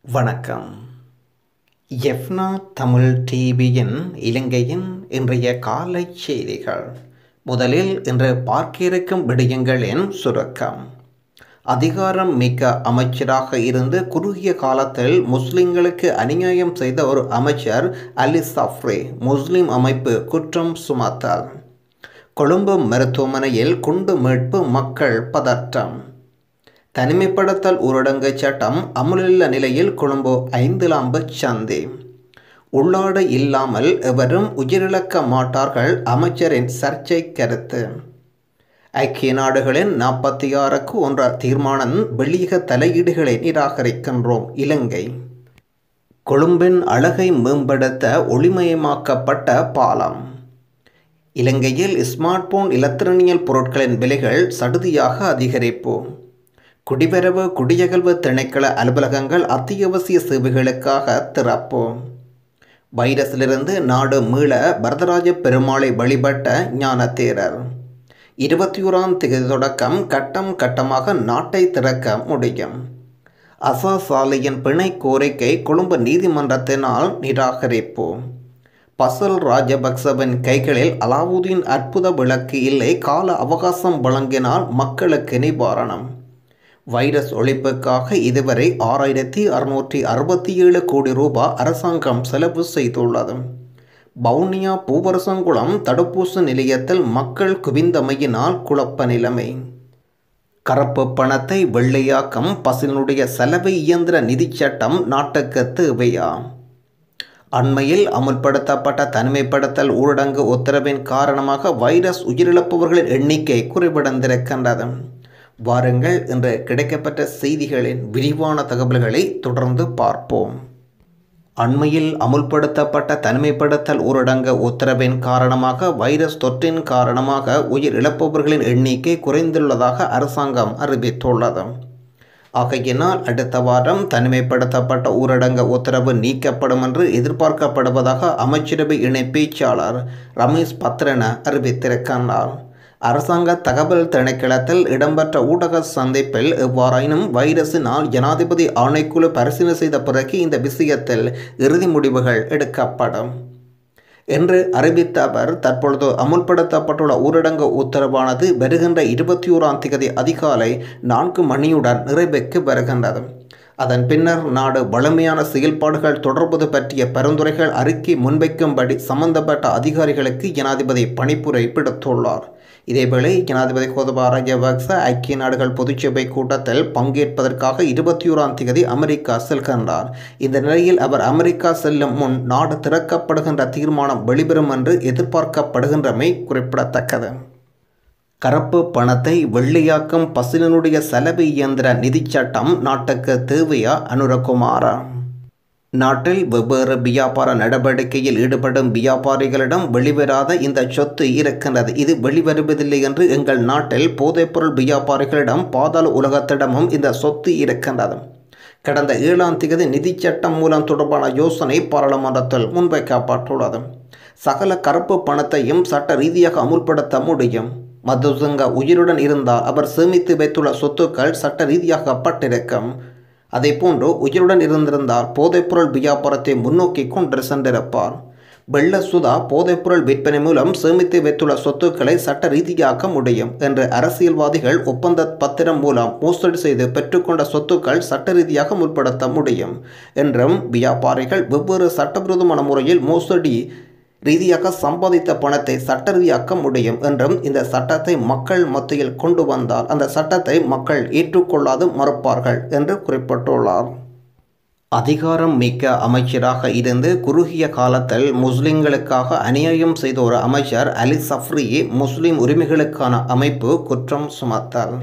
வணக்கம் எஃப்னா தமிழ் டிவியின் இலங்கையின் இன்றைய காலை செய்திகள் முதலில் இன்று பார்க்க இருக்கும் விடயங்களின் சுருக்கம் அதிகாரம் மிக்க அமைச்சராக இருந்து குறுகிய காலத்தில் முஸ்லிம்களுக்கு அநியாயம் செய்த ஒரு அமைச்சர் அலி சஃப்ரே முஸ்லிம் அமைப்பு குற்றம் சுமத்தல் கொழும்பு மருத்துவமனையில் குண்டு மீட்பு மக்கள் பதற்றம் தனிமைப்படுத்தல் ஊரடங்கு சட்டம் அமுலுள்ள நிலையில் கொழும்பு ஐந்திலாம்பு சந்தி உள்ளாடு இல்லாமல் எவரும் உயிரிழக்க மாட்டார்கள் அமைச்சரின் சர்ச்சை கருத்து ஐக்கிய நாடுகளின் நாற்பத்தி ஆறுக்கு ஒன்ற தீர்மானம் வெளியக தலையீடுகளை நிராகரிக்கின்றோம் இலங்கை கொழும்பின் அழகை மேம்படுத்த ஒளிமயமாக்கப்பட்ட பாலம் இலங்கையில் ஸ்மார்ட் போன் இலத்திரனியல் பொருட்களின் விலைகள் சடுதியாக அதிகரிப்பு குடிவரவு குடியகல்வு திணைக்கள அலுவலகங்கள் அத்தியாவசிய சேவைகளுக்காக திறப்பு வைரஸிலிருந்து நாடு மீள வரதராஜ பெருமாளை வழிபட்ட ஞானத்தேரர் இருபத்தி ஓராம் தேதி தொடக்கம் கட்டம் கட்டமாக நாட்டை திறக்க முடியும் அசா சாலையின் பிணை கோரிக்கை கொழும்பு நீதிமன்றத்தினால் நிராகரிப்பு பசல் ராஜபக்சவின் கைகளில் அலாவுதீன் அற்புத விளக்கு இல்லை கால அவகாசம் வழங்கினால் மக்களுக்கு நிவாரணம் வைரஸ் ஒழிப்புக்காக இதுவரை ஆறாயிரத்தி அறுநூற்றி அறுபத்தி ஏழு கோடி ரூபாய் அரசாங்கம் செலவு செய்துள்ளது வவுனியா பூவரசங்குளம் தடுப்பூசி நிலையத்தில் மக்கள் குவிந்தமையினால் குழப்ப நிலைமை கருப்பு பணத்தை வெள்ளையாக்கும் பசிலனுடைய செலவு இயந்திர நிதி சட்டம் நாட்டுக்கு தேவையா அண்மையில் அமுல்படுத்தப்பட்ட தனிமைப்படுத்தல் ஊரடங்கு உத்தரவின் காரணமாக வைரஸ் உயிரிழப்பவர்களின் எண்ணிக்கை குறைவடைந்திருக்கின்றது வாருங்கள் இன்று கிடைக்கப்பட்ட செய்திகளின் விரிவான தகவல்களை தொடர்ந்து பார்ப்போம் அண்மையில் அமுல்படுத்தப்பட்ட தனிமைப்படுத்தல் ஊரடங்கு உத்தரவின் காரணமாக வைரஸ் தொற்றின் காரணமாக உயிர் இழப்பவர்களின் எண்ணிக்கை குறைந்துள்ளதாக அரசாங்கம் அறிவித்துள்ளது ஆகையினால் அடுத்த வாரம் தனிமைப்படுத்தப்பட்ட ஊரடங்கு உத்தரவு நீக்கப்படும் என்று எதிர்பார்க்கப்படுவதாக அமைச்சரவை இணை பேச்சாளர் ரமேஷ் பத்ரன அறிவித்திருக்கின்றார் அரசாங்க தகவல் திணைக்களத்தில் இடம்பெற்ற ஊடக சந்திப்பில் எவ்வாறாயினும் வைரஸினால் ஜனாதிபதி ஆணைக்குழு பரிசீலனை செய்த பிறகு இந்த விஷயத்தில் இறுதி முடிவுகள் எடுக்கப்படும் என்று அறிவித்த அவர் தற்பொழுது அமுல்படுத்தப்பட்டுள்ள ஊரடங்கு உத்தரவானது வருகின்ற இருபத்தி ஓராம் தேதி அதிகாலை நான்கு மணியுடன் நிறைவேற்கு வருகின்றது அதன் பின்னர் நாடு வலிமையான செயல்பாடுகள் தொடர்பது பற்றிய பரிந்துரைகள் அறிக்கை முன்வைக்கும்படி சம்பந்தப்பட்ட அதிகாரிகளுக்கு ஜனாதிபதி பணிப்புரை விடுத்துள்ளார் இதேவேளை ஜனாதிபதி கோதபா ராஜபக்ச ஐக்கிய நாடுகள் பொதுச்சபை கூட்டத்தில் பங்கேற்பதற்காக இருபத்தி ஓராம் தேதி அமெரிக்கா செல்கின்றார் இந்த நிலையில் அவர் அமெரிக்கா செல்லும் முன் நாடு திறக்கப்படுகின்ற தீர்மானம் வெளிவரும் என்று எதிர்பார்க்கப்படுகின்றமை குறிப்பிடத்தக்கது கருப்பு பணத்தை வெள்ளையாக்கும் பசிலனுடைய செலவு இயந்திர நிதி சட்டம் நாட்டுக்கு தேவையா அனுரகுமாரா நாட்டில் வெவ்வேறு வியாபார நடவடிக்கையில் ஈடுபடும் வியாபாரிகளிடம் வெளிவராத இந்த சொத்து இருக்கின்றது இது வெளிவருவதில்லை என்று எங்கள் நாட்டில் போதைப்பொருள் வியாபாரிகளிடம் பாதாள உலகத்திடமும் இந்த சொத்து இருக்கின்றது கடந்த ஏழாம் தேதி நிதி சட்டம் மூலம் தொடர்பான யோசனை பாராளுமன்றத்தில் முன்வைக்கப்பட்டுள்ளது சகல கருப்பு பணத்தையும் சட்ட ரீதியாக அமுல்படுத்த முடியும் மதுசங்க உயிருடன் இருந்தால் அவர் சேமித்து வைத்துள்ள சொத்துக்கள் சட்ட ரீதியாகப்பட்டிருக்கும் அதே போன்று உயிருடன் இருந்திருந்தால் போதைப்பொருள் வியாபாரத்தை முன்னோக்கி கொண்டு சென்றிருப்பார் வெள்ள சுதா போதைப்பொருள் விற்பனை மூலம் சேமித்து வைத்துள்ள சொத்துக்களை சட்ட ரீதியாக்க முடியும் என்று அரசியல்வாதிகள் ஒப்பந்த பத்திரம் மூலம் மோசடி செய்து பெற்றுக்கொண்ட சொத்துக்கள் சட்ட ரீதியாக முற்படுத்த முடியும் என்றும் வியாபாரிகள் வெவ்வேறு சட்டவிரோதமான முறையில் மோசடி ரீதியாக சம்பாதித்த பணத்தை சட்ட ரீதியாக்க முடியும் என்றும் இந்த சட்டத்தை மக்கள் மத்தியில் கொண்டு வந்தால் அந்த சட்டத்தை மக்கள் ஏற்றுக்கொள்ளாது மறுப்பார்கள் என்று குறிப்பிட்டுள்ளார் அதிகாரம் மிக்க அமைச்சராக இருந்து குறுகிய காலத்தில் முஸ்லிம்களுக்காக அநியாயம் செய்த ஒரு அமைச்சர் அலி சஃப்ரியே முஸ்லிம் உரிமைகளுக்கான அமைப்பு குற்றம் சுமத்தல்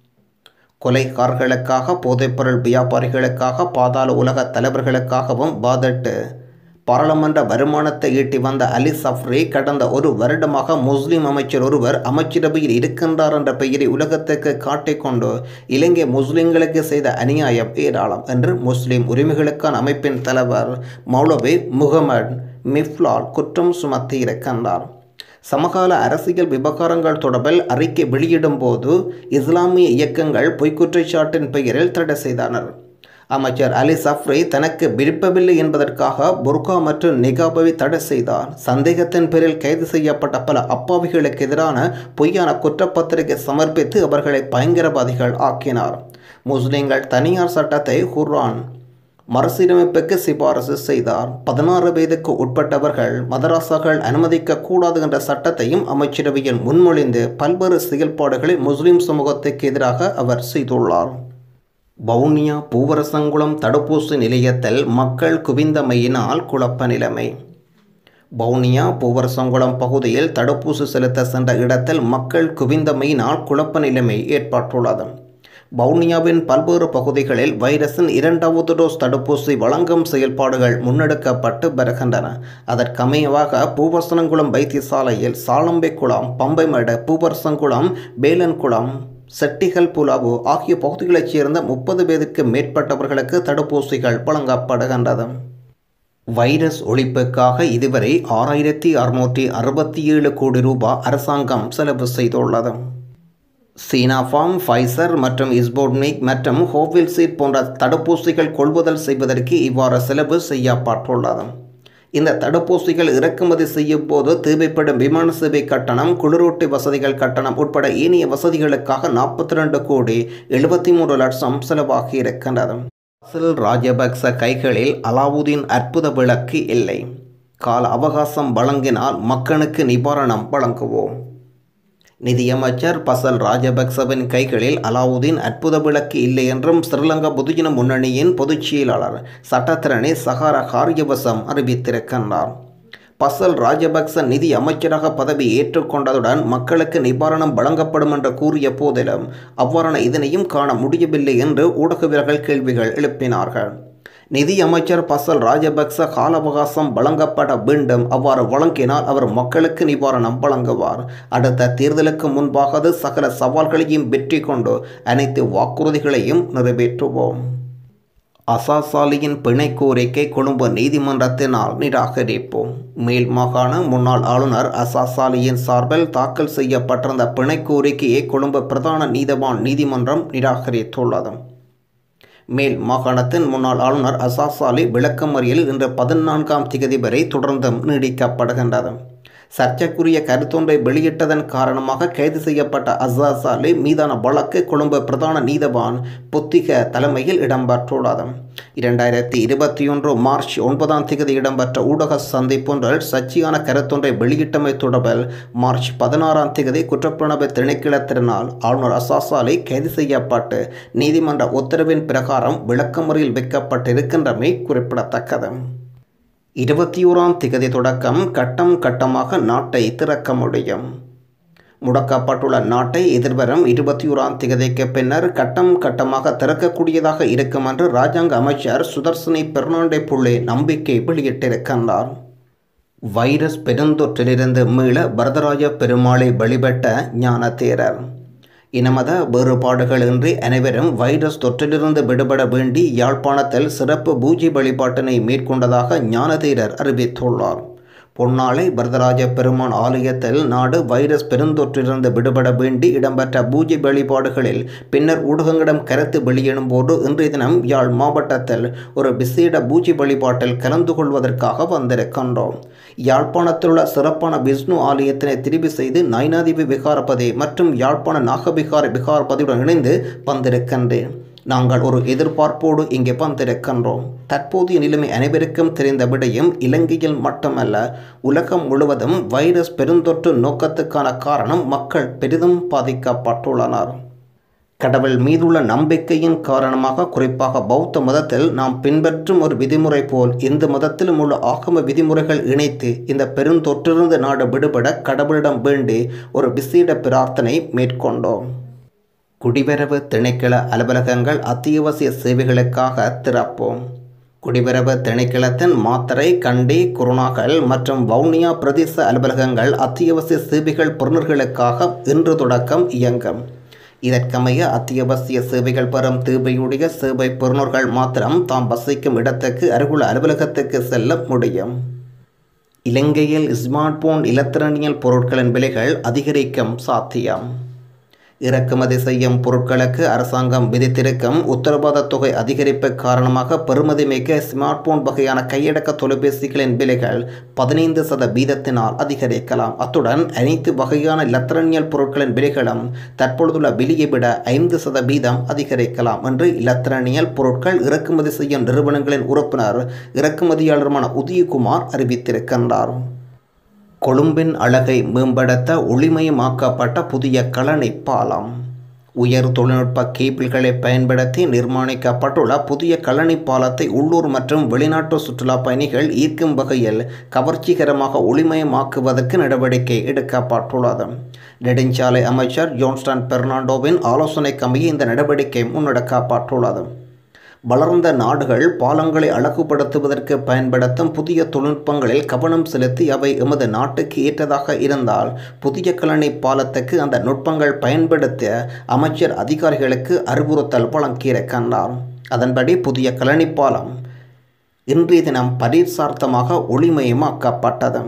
கொலைக்காரர்களுக்காக போதைப்பொருள் வியாபாரிகளுக்காக பாதாள உலக தலைவர்களுக்காகவும் வாதிட்டு பாராளுமன்ற வருமானத்தை ஈட்டி வந்த அலி சஃப்ரி கடந்த ஒரு வருடமாக முஸ்லிம் அமைச்சர் ஒருவர் அமைச்சரவையில் இருக்கின்றார் என்ற பெயரை உலகத்துக்கு காட்டிக்கொண்டு இலங்கை முஸ்லிம்களுக்கு செய்த அநியாயம் ஏராளம் என்று முஸ்லிம் உரிமைகளுக்கான அமைப்பின் தலைவர் மௌலவி முகமது மிஃப்லால் குற்றம் சுமத்தி இருக்கின்றார் சமகால அரசியல் விவகாரங்கள் தொடர்பில் அறிக்கை வெளியிடும் போது இஸ்லாமிய இயக்கங்கள் பொய்க்குற்றச்சாட்டின் பெயரில் தடை செய்தனர் அமைச்சர் அலி சஃப்ரி தனக்கு விருப்பமில்லை என்பதற்காக புர்கா மற்றும் நிகாபை தடை செய்தார் சந்தேகத்தின் பேரில் கைது செய்யப்பட்ட பல அப்பாவிகளுக்கு எதிரான பொய்யான குற்றப்பத்திரிகை சமர்ப்பித்து அவர்களை பயங்கரவாதிகள் ஆக்கினார் முஸ்லிம்கள் தனியார் சட்டத்தை குர்ஆன் மறுசீரமைப்புக்கு சிபாரசு செய்தார் பதினாறு வயதுக்கு உட்பட்டவர்கள் மதராசாக்கள் அனுமதிக்க கூடாது என்ற சட்டத்தையும் அமைச்சரவையில் முன்மொழிந்து பல்வேறு செயல்பாடுகளை முஸ்லிம் சமூகத்துக்கு எதிராக அவர் செய்துள்ளார் வவுனியா பூவரசங்குளம் தடுப்பூசி நிலையத்தில் மக்கள் குவிந்தமையினால் குழப்ப நிலைமை வவுனியா பூவரசங்குளம் பகுதியில் தடுப்பூசி செலுத்த சென்ற இடத்தில் மக்கள் குவிந்தமையினால் குழப்ப நிலைமை ஏற்பட்டுள்ளது வவுனியாவின் பல்வேறு பகுதிகளில் வைரஸின் இரண்டாவது டோஸ் தடுப்பூசி வழங்கும் செயல்பாடுகள் முன்னெடுக்கப்பட்டு வருகின்றன அதற்கமையவாக பூவரசனங்குளம் வைத்தியசாலையில் சாலம்பைக்குளம் பம்பைமேடு பூவரசங்குளம் வேலன்குளம் செட்டிகள் புலாவு ஆகிய பகுதிகளைச் சேர்ந்த முப்பது பேருக்கு மேற்பட்டவர்களுக்கு தடுப்பூசிகள் வழங்கப்படுகின்றது வைரஸ் ஒழிப்புக்காக இதுவரை ஆறாயிரத்தி அறுநூற்றி அறுபத்தி ஏழு கோடி ரூபாய் அரசாங்கம் செலவு செய்துள்ளது சீனாஃபார்ம் ஃபைசர் மற்றும் இஸ்போட்னிக் மற்றும் ஹோவில்சீட் போன்ற தடுப்பூசிகள் கொள்முதல் செய்வதற்கு இவ்வாறு செலவு செய்யப்பட்டுள்ளது இந்த தடுப்பூசிகள் இறக்குமதி செய்யும் போது தேவைப்படும் விமான சேவை கட்டணம் குளிரூட்டி வசதிகள் கட்டணம் உட்பட ஏனைய வசதிகளுக்காக நாற்பத்தி ரெண்டு கோடி எழுபத்தி மூன்று லட்சம் செலவாகி இருக்கின்றது அசில் ராஜபக்ச கைகளில் அலாவுதீன் அற்புத விளக்கு இல்லை கால அவகாசம் வழங்கினால் மக்களுக்கு நிவாரணம் வழங்குவோம் நிதியமைச்சர் பசல் ராஜபக்சவின் கைகளில் அலாவுதீன் அற்புத விளக்கு இல்லை என்றும் ஸ்ரீலங்கா பொதுஜன முன்னணியின் பொதுச் செயலாளர் சட்டத்திரணி சகார காரியவசம் அறிவித்திருக்கின்றார் பசல் ராஜபக்ச நிதி அமைச்சராக பதவி ஏற்றுக்கொண்டதுடன் மக்களுக்கு நிவாரணம் வழங்கப்படும் என்று கூறிய போதிலும் அவ்வாறான இதனையும் காண முடியவில்லை என்று ஊடகவியர்கள் கேள்விகள் எழுப்பினார்கள் நிதி அமைச்சர் பசல் ராஜபக்ச கால அவகாசம் வழங்கப்பட வேண்டும் அவ்வாறு வழங்கினால் அவர் மக்களுக்கு நிவாரணம் வழங்குவார் அடுத்த தேர்தலுக்கு முன்பாக சகல சவால்களையும் வெற்றி கொண்டு அனைத்து வாக்குறுதிகளையும் நிறைவேற்றுவோம் அசாசாலியின் பிணை கோரிக்கை கொழும்பு நீதிமன்றத்தினால் நிராகரிப்போம் மேல் மாகாண முன்னாள் ஆளுநர் அசாசாலியின் சார்பில் தாக்கல் செய்யப்பட்டிருந்த பிணை கோரிக்கையை கொழும்பு பிரதான நீதவான் நீதிமன்றம் நிராகரித்துள்ளது மேல் மாகாணத்தின் முன்னாள் ஆளுநர் அசாசாலி விளக்கமறியல் இன்று பதினான்காம் திகதி வரை தொடர்ந்தும் நீடிக்கப்படுகின்றது சர்ச்சைக்குரிய கருத்தொன்றை வெளியிட்டதன் காரணமாக கைது செய்யப்பட்ட அசாஸ் அலி மீதான வழக்கு கொழும்பு பிரதான நீதவான் புத்திக தலைமையில் இடம்பெற்றுள்ளது இரண்டாயிரத்தி இருபத்தி ஒன்று மார்ச் ஒன்பதாம் தேதி இடம்பெற்ற ஊடக சந்திப்பொன்றில் சர்ச்சையான கருத்தொன்றை வெளியிட்டமை தொடர்பில் மார்ச் பதினாறாம் தேதி குற்றப்புலனாய்வு திணைக்களத்தினால் ஆளுநர் அசாஸ் அலி கைது செய்யப்பட்டு நீதிமன்ற உத்தரவின் பிரகாரம் விளக்கமுறையில் வைக்கப்பட்டிருக்கின்றமை குறிப்பிடத்தக்கது இருபத்தி ஓராம் திகதி தொடக்கம் கட்டம் கட்டமாக நாட்டை திறக்க முடியும் முடக்கப்பட்டுள்ள நாட்டை எதிர்வரும் இருபத்தி ஓராம் திகதிக்கு பின்னர் கட்டம் கட்டமாக திறக்கக்கூடியதாக இருக்கும் என்று ராஜாங்க அமைச்சர் சுதர்சனி பெர்னாண்டே புள்ளே நம்பிக்கை வெளியிட்டிருக்கின்றார் வைரஸ் பெருந்தொற்றிலிருந்து மீள வரதராஜ பெருமாளை வழிபட்ட ஞானதேரர் இனமத வேறுபாடுகளின்றி அனைவரும் வைரஸ் தொற்றிலிருந்து விடுபட வேண்டி யாழ்ப்பாணத்தில் சிறப்பு பூஜை வழிபாட்டினை மேற்கொண்டதாக ஞானதீரர் அறிவித்துள்ளார் பொன்னாலை வரதராஜ பெருமான் ஆலயத்தில் நாடு வைரஸ் பெருந்தொற்றிலிருந்து விடுபட வேண்டி இடம்பெற்ற பூஜை வழிபாடுகளில் பின்னர் ஊடகங்களிடம் கருத்து வெளியிடும் போது இன்றைய தினம் யாழ் மாவட்டத்தில் ஒரு விசேட பூஜை வழிபாட்டில் கலந்து கொள்வதற்காக வந்திருக்கின்றோம் யாழ்ப்பாணத்தில் உள்ள சிறப்பான விஷ்ணு ஆலயத்தினை திரிவு செய்து நைனாதிபி விகாரபதி மற்றும் யாழ்ப்பாண நாகவிகார விகாரபதியுடன் இணைந்து வந்திருக்கின்றேன் நாங்கள் ஒரு எதிர்பார்ப்போடு இங்கே வந்திருக்கின்றோம் தற்போதைய நிலைமை அனைவருக்கும் தெரிந்த விடையும் இலங்கையில் மட்டுமல்ல உலகம் முழுவதும் வைரஸ் பெருந்தொற்று நோக்கத்துக்கான காரணம் மக்கள் பெரிதும் பாதிக்கப்பட்டுள்ளனர் கடவுள் மீதுள்ள நம்பிக்கையின் காரணமாக குறிப்பாக பௌத்த மதத்தில் நாம் பின்பற்றும் ஒரு விதிமுறை போல் இந்து மதத்திலும் உள்ள ஆகம விதிமுறைகள் இணைத்து இந்த பெருந்தொற்றிலிருந்து நாடு விடுபட கடவுளிடம் வேண்டி ஒரு விசேட பிரார்த்தனை மேற்கொண்டோம் குடிவரவு திணைக்கள அலுவலகங்கள் அத்தியாவசிய சேவைகளுக்காக திறப்போம் குடிவரவு திணைக்களத்தின் மாத்தறை கண்டி குருணாகல் மற்றும் வவுனியா பிரதேச அலுவலகங்கள் அத்தியாவசிய சேவைகள் பொருளர்களுக்காக இன்று தொடக்கம் இயங்கும் இதற்கமைய அத்தியாவசிய சேவைகள் பெறும் தேவையுடைய சேவை பொருணர்கள் மாத்திரம் தாம் வசிக்கும் இடத்துக்கு அருகுள்ள அலுவலகத்துக்கு செல்ல முடியும் இலங்கையில் ஸ்மார்ட் போன் இலத்திரனியல் பொருட்களின் விலைகள் அதிகரிக்கும் சாத்தியம் இறக்குமதி செய்யும் பொருட்களுக்கு அரசாங்கம் விதித்திருக்கும் உத்தரவாத தொகை அதிகரிப்பு காரணமாக பெறுமதி மிக்க ஸ்மார்ட் போன் வகையான கையடக்க தொலைபேசிகளின் விலைகள் பதினைந்து சதவீதத்தினால் அதிகரிக்கலாம் அத்துடன் அனைத்து வகையான இலத்திரனியல் பொருட்களின் விலைகளும் தற்பொழுதுள்ள விலையை விட ஐந்து சதவீதம் அதிகரிக்கலாம் என்று இலத்திரனியல் பொருட்கள் இறக்குமதி செய்யும் நிறுவனங்களின் உறுப்பினர் இறக்குமதியாளருமான உதயகுமார் அறிவித்திருக்கின்றார் கொழும்பின் அழகை மேம்படுத்த ஒளிமயமாக்கப்பட்ட புதிய கழனி பாலம் உயர் தொழில்நுட்ப கேபிள்களை பயன்படுத்தி நிர்மாணிக்கப்பட்டுள்ள புதிய கழனி பாலத்தை உள்ளூர் மற்றும் வெளிநாட்டு சுற்றுலா பயணிகள் ஈர்க்கும் வகையில் கவர்ச்சிகரமாக ஒளிமயமாக்குவதற்கு நடவடிக்கை எடுக்கப்பட்டுள்ளது நெடுஞ்சாலை அமைச்சர் ஜோன்ஸ்டன் பெர்னாண்டோவின் ஆலோசனைக்கமைய இந்த நடவடிக்கை முன்னெடுக்கப்பட்டுள்ளது வளர்ந்த நாடுகள் பாலங்களை அழகுபடுத்துவதற்கு பயன்படுத்தும் புதிய தொழில்நுட்பங்களில் கவனம் செலுத்தி அவை எமது நாட்டுக்கு ஏற்றதாக இருந்தால் புதிய கழனி பாலத்துக்கு அந்த நுட்பங்கள் பயன்படுத்த அமைச்சர் அதிகாரிகளுக்கு அறிவுறுத்தல் வழங்கியிருக்கின்றார் அதன்படி புதிய கழனி பாலம் இன்றைய தினம் பரீட்சார்த்தமாக ஒளிமயமாக்கப்பட்டது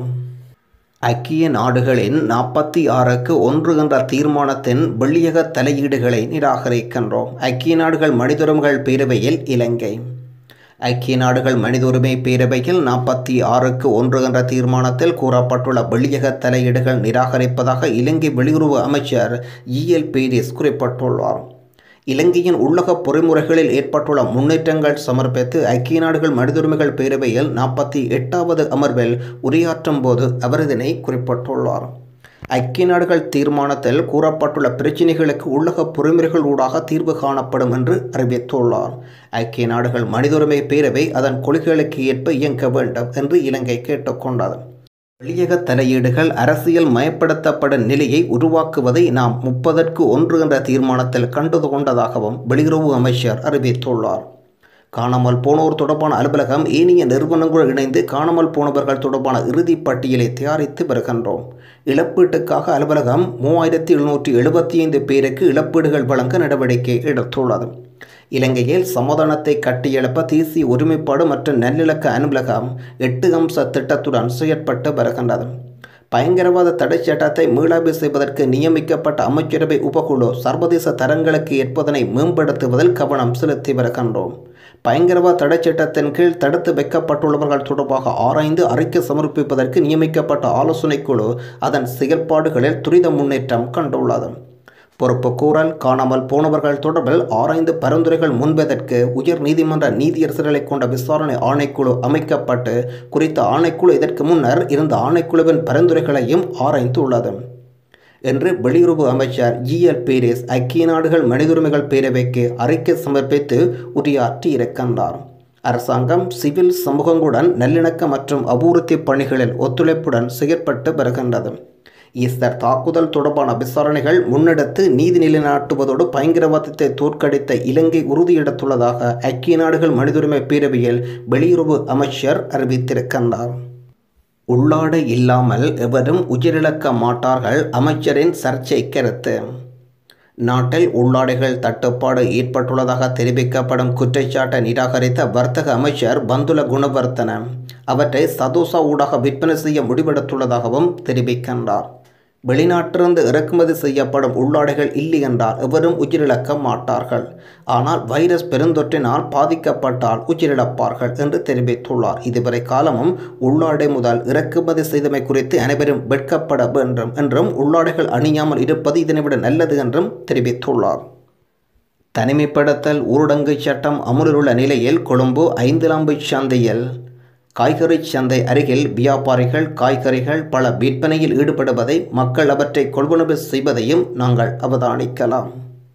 ஐக்கிய நாடுகளின் நாற்பத்தி ஆறுக்கு ஒன்று என்ற தீர்மானத்தின் வெள்ளியக தலையீடுகளை நிராகரிக்கின்றோம் ஐக்கிய நாடுகள் மனித உரிமைகள் பேரவையில் இலங்கை ஐக்கிய நாடுகள் மனித உரிமை பேரவையில் நாற்பத்தி ஆறுக்கு ஒன்று என்ற தீர்மானத்தில் கூறப்பட்டுள்ள வெளியக தலையீடுகள் நிராகரிப்பதாக இலங்கை வெளியுறவு அமைச்சர் இஎல் பீரிஸ் குறிப்பிட்டுள்ளார் இலங்கையின் உள்ளக பொறிமுறைகளில் ஏற்பட்டுள்ள முன்னேற்றங்கள் சமர்ப்பித்து ஐக்கிய நாடுகள் மனித உரிமைகள் பேரவையில் நாற்பத்தி எட்டாவது அமர்வில் உரையாற்றும் போது அவர் இதனை குறிப்பிட்டுள்ளார் ஐக்கிய நாடுகள் தீர்மானத்தில் கூறப்பட்டுள்ள பிரச்சினைகளுக்கு உள்ளக பொறிமுறைகள் ஊடாக தீர்வு காணப்படும் என்று அறிவித்துள்ளார் ஐக்கிய நாடுகள் மனித உரிமை பேரவை அதன் கொள்கைகளுக்கு ஏற்ப இயங்க வேண்டும் என்று இலங்கை கேட்டுக்கொண்டது வெளியக தலையீடுகள் அரசியல் மயப்படுத்தப்படும் நிலையை உருவாக்குவதை நாம் முப்பதற்கு ஒன்று என்ற தீர்மானத்தில் கண்டு கொண்டதாகவும் வெளியுறவு அமைச்சர் அறிவித்துள்ளார் காணாமல் போனோர் தொடர்பான அலுவலகம் ஏனைய நிறுவனங்களுடன் இணைந்து காணாமல் போனவர்கள் தொடர்பான இறுதி பட்டியலை தயாரித்து வருகின்றோம் இழப்பீட்டுக்காக அலுவலகம் மூவாயிரத்தி எழுநூற்றி எழுபத்தி ஐந்து பேருக்கு இழப்பீடுகள் வழங்க நடவடிக்கை எடுத்துள்ளது இலங்கையில் சமாதானத்தை கட்டியெழுப்ப தேசிய ஒருமைப்பாடு மற்றும் நல்லிணக்க அலுவலகம் எட்டு அம்ச திட்டத்துடன் செயற்பட்டு வருகின்றது பயங்கரவாத தடை சட்டத்தை மீளாய்வு செய்வதற்கு நியமிக்கப்பட்ட அமைச்சரவை உபகுழு சர்வதேச தரங்களுக்கு ஏற்பதனை மேம்படுத்துவதில் கவனம் செலுத்தி வருகின்றோம் பயங்கரவாத தடை சட்டத்தின் கீழ் தடுத்து வைக்கப்பட்டுள்ளவர்கள் தொடர்பாக ஆராய்ந்து அறிக்கை சமர்ப்பிப்பதற்கு நியமிக்கப்பட்ட ஆலோசனைக் குழு அதன் செயல்பாடுகளில் துரித முன்னேற்றம் கண்டுள்ளது பொறுப்பு கூறல் காணாமல் போனவர்கள் தொடர்பில் ஆராய்ந்து பரிந்துரைகள் முன்பதற்கு உயர் நீதிமன்ற நீதியரசர்களை கொண்ட விசாரணை ஆணைக்குழு அமைக்கப்பட்டு குறித்த ஆணைக்குழு இதற்கு முன்னர் இருந்த ஆணைக்குழுவின் பரிந்துரைகளையும் ஆராய்ந்துள்ளது என்று வெளியுறவு அமைச்சர் ஜிஎல் பீரிஸ் ஐக்கிய நாடுகள் மனித உரிமைகள் பேரவைக்கு அறிக்கை சமர்ப்பித்து உரையாற்றியிருக்கின்றார் அரசாங்கம் சிவில் சமூகங்களுடன் நல்லிணக்க மற்றும் அபிவிருத்தி பணிகளில் ஒத்துழைப்புடன் செயற்பட்டு வருகின்றது ஈஸ்டர் தாக்குதல் தொடர்பான விசாரணைகள் முன்னெடுத்து நீதி நிலைநாட்டுவதோடு பயங்கரவாதத்தை தோற்கடித்த இலங்கை உறுதியெடுத்துள்ளதாக ஐக்கிய நாடுகள் மனித உரிமை பேரவையில் வெளியுறவு அமைச்சர் அறிவித்திருக்கின்றார் உள்ளாடை இல்லாமல் எவரும் உயிரிழக்க மாட்டார்கள் அமைச்சரின் சர்ச்சை கருத்து நாட்டில் உள்ளாடைகள் தட்டுப்பாடு ஏற்பட்டுள்ளதாக தெரிவிக்கப்படும் குற்றச்சாட்டை நிராகரித்த வர்த்தக அமைச்சர் பந்துல குணவர்த்தன அவற்றை சதோசா ஊடாக விற்பனை செய்ய முடிவெடுத்துள்ளதாகவும் தெரிவிக்கின்றார் வெளிநாட்டிலிருந்து இறக்குமதி செய்யப்படும் உள்ளாடைகள் இல்லை என்றால் எவரும் உயிரிழக்க மாட்டார்கள் ஆனால் வைரஸ் பெருந்தொற்றினால் பாதிக்கப்பட்டால் உயிரிழப்பார்கள் என்று தெரிவித்துள்ளார் இதுவரை காலமும் உள்ளாடை முதல் இறக்குமதி செய்தமை குறித்து அனைவரும் வெட்கப்பட வேண்டும் என்றும் உள்ளாடைகள் அணியாமல் இருப்பது இதனைவிட நல்லது என்றும் தெரிவித்துள்ளார் தனிமைப்படுத்தல் ஊரடங்கு சட்டம் அமுலில் உள்ள நிலையில் கொழும்பு ஐந்திலாம்பு சந்தையில் காய்கறி சந்தை அருகில் வியாபாரிகள் காய்கறிகள் பல விற்பனையில் ஈடுபடுவதை மக்கள் அவற்றை கொள்வனவு செய்வதையும் நாங்கள் அவதானிக்கலாம்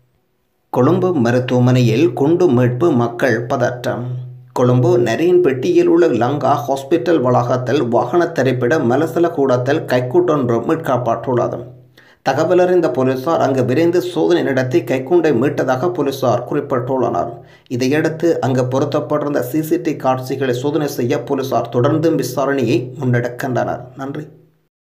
கொழும்பு மருத்துவமனையில் குண்டு மீட்பு மக்கள் பதற்றம் கொழும்பு நரியன்பெட்டியில் உள்ள லங்கா ஹாஸ்பிட்டல் வளாகத்தில் வாகன திரைப்பட மலசல கூடத்தில் கைக்கூட்டொன்று மீட்கப்பட்டுள்ளது தகவலறிந்த போலீசார் அங்கு விரைந்து சோதனை நடத்தி கைக்குண்டை மீட்டதாக போலீசார் குறிப்பிட்டுள்ளனர் இதையடுத்து அங்கு பொருத்தப்பட்டிருந்த சிசிடிவி காட்சிகளை சோதனை செய்ய போலீசார் தொடர்ந்து விசாரணையை முன்னெடுக்கின்றனர் நன்றி